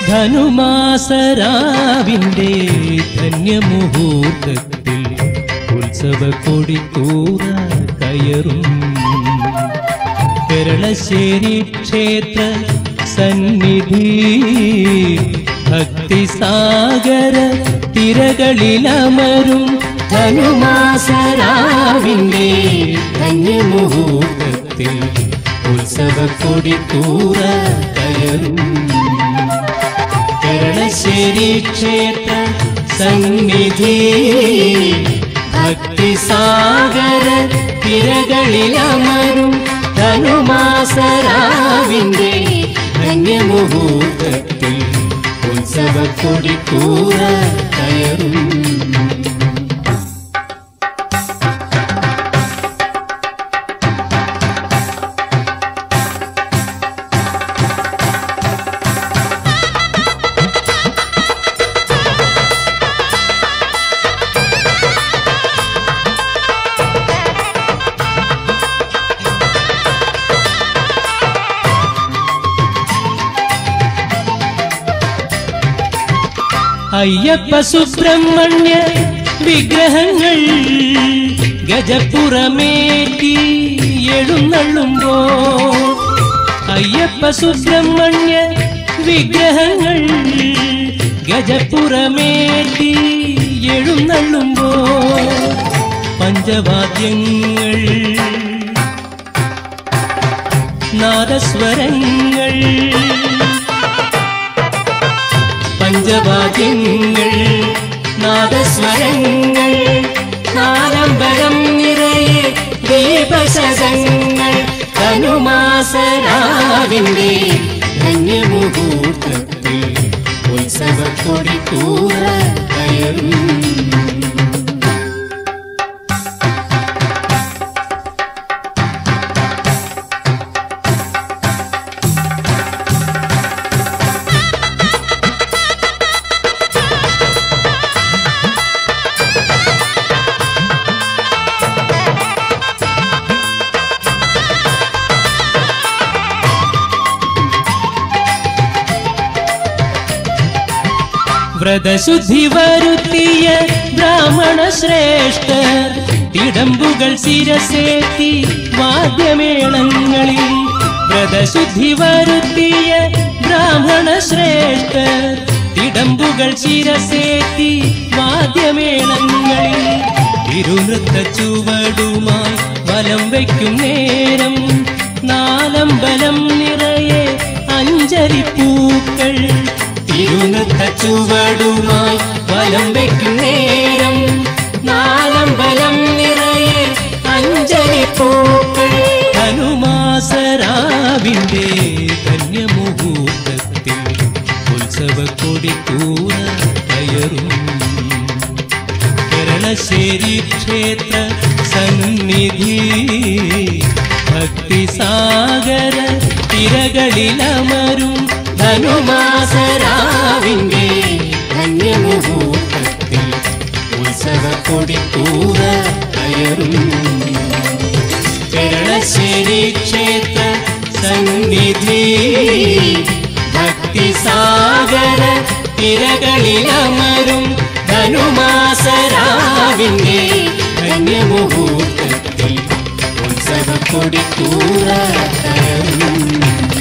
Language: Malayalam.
ധനുമാസരാവിന്റെ ധന്യമുഹൂർത്തത്തിൽ ഉത്സവ കൊടിക്കൂറ കയറും കേരളശ്ശേരി ക്ഷേത്ര സന്നിധി ഭക്തിസാഗര തിരകളിലമരും ധനുമാസരാവിന്റെ ധന്യമുഹൂർത്തത്തിൽ ഉത്സവ കൊടിക്കൂറ കയറും കേരളശ്ശേരി ക്ഷേത്ര സന്നിധി ഭക്തിസാഗര തിരകളിലമരും ധനുമാസരാവിന്റെ ധന്യമുഹൂർത്തത്തിൽ ഉത്സവ കൊടിക്കൂറ കയറും അയ്യപ്പ സുബ്രഹ്മണ്യ വിഗ്രഹങ്ങൾ ഗജപ്പുറമേറ്റി എഴുന്നള്ളുമ്പോ അയ്യപ്പ സുബ്രഹ്മണ്യ വിഗ്രഹങ്ങൾ ഗജപ്പുറമേറ്റി എഴുന്നള്ളുമ്പോ പഞ്ചവാദ്യങ്ങൾ നാദസ്വരങ്ങൾ പഞ്ചവാദ്യങ്ങൾ നാദസ്വരങ്ങൾ നാലമ്പരം നിറയെ ദീപശതങ്ങൾ ധനുമാസരാവിന്റെ ധന്യമുഹൂർത്തത്തിൽ ഉത്സവക്കൊടി കൂറ കയറും വ്രതശുദ്ധി വരുത്തിയ ബ്രാഹ്മണ ശ്രേഷ്ഠർ തിടമ്പുകൾ ശിരസേത്തി വാദ്യമേളങ്ങളിൽ വ്രതശുദ്ധി വരുത്തിയ ബ്രാഹ്മണ ശ്രേഷ്ഠർ തിടമ്പുകൾ ശിരസേത്തി വാദ്യമേളങ്ങളിൽ തിരുനൃത്ത ചുവടുമായി വലം വയ്ക്കും നേരം നാലമ്പലം നിറയെ അഞ്ചരി പൂക്കൾ തിരുനൃത്ത ചുവടുമായി വലം വയ്ക്കും നേരം നാലമ്പലം നിറയെ അഞ്ചരി പൂക്കൾ ഹനുമാസരാവിന്റെ ധന്യമുഹൂർത്തത്തിൽ ഉത്സവ കൊടി കൂറ കയറും കേരളശ്ശേരി ക്ഷേത്ര സന്നിധി ഭക്തിസാഗര തിരകളിലമരും ധനുമാസരാവിന്റെ ധന്യമുഹൂർത്തത്തിൽ ഉത്സവ കൊടിക്കൂറ കയറും കേരളശ്ശേരി ക്ഷേത്ര സന്നിധി ഭക്തിസാഗര തിരകളിലമരും ധനുമാസരാവിന്റെ ധന്യമുഹൂർത്തത്തിൽ ഉത്സവ കൊടിക്കൂറ കയറും